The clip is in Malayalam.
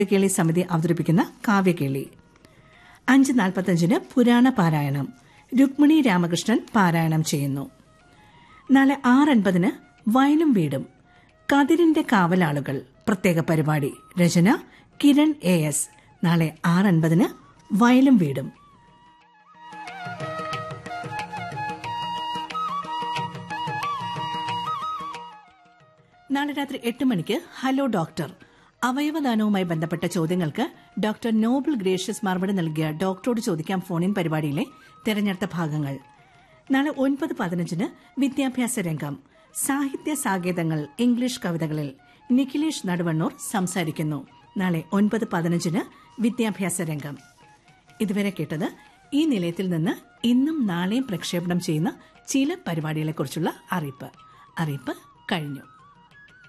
കേളി സമിതി അവതരിപ്പിക്കുന്ന കാവ്യകേളി അഞ്ച് നാൽപ്പത്തഞ്ചിന് പുരാണ പാരായണം രുക്മിണി രാമകൃഷ്ണൻ പാരായണം ചെയ്യുന്നു നാളെ ആറ് അൻപതിന് വയലും വീടും കതിരിന്റെ കാവലാളുകൾ പ്രത്യേക പരിപാടി രചന കിരൺ എ എസ് നാളെ ആറ് അൻപതിന് വയലും വീടും നാളെ രാത്രി എട്ട് മണിക്ക് ഹലോ ഡോക്ടർ അവയവദാനവുമായി ബന്ധപ്പെട്ട ചോദ്യങ്ങൾക്ക് ഡോക്ടർ നോബിൾ ഗ്രേഷ്യസ് മറുപടി നൽകിയ ഡോക്ടറോട് ചോദിക്കാം ഫോണിൻ പരിപാടിയിലെ തെരഞ്ഞെടുത്ത ഭാഗങ്ങൾ നാളെ ഒൻപത് പതിനഞ്ചിന് വിദ്യാഭ്യാസ രംഗം സാഹിത്യ സാകേതങ്ങൾ ഇംഗ്ലീഷ് കവിതകളിൽ നിഖിലേഷ് നടുവണ്ണൂർ സംസാരിക്കുന്നു നാളെ ഒൻപത് പതിനഞ്ചിന് വിദ്യാഭ്യാസ രംഗം ഇതുവരെ കേട്ടത് ഈ നിലയത്തിൽ നിന്ന് ഇന്നും നാളെയും പ്രക്ഷേപണം ചെയ്യുന്ന ചില പരിപാടികളെക്കുറിച്ചുള്ള അറിയിപ്പ് അറിയിപ്പ് കഴിഞ്ഞു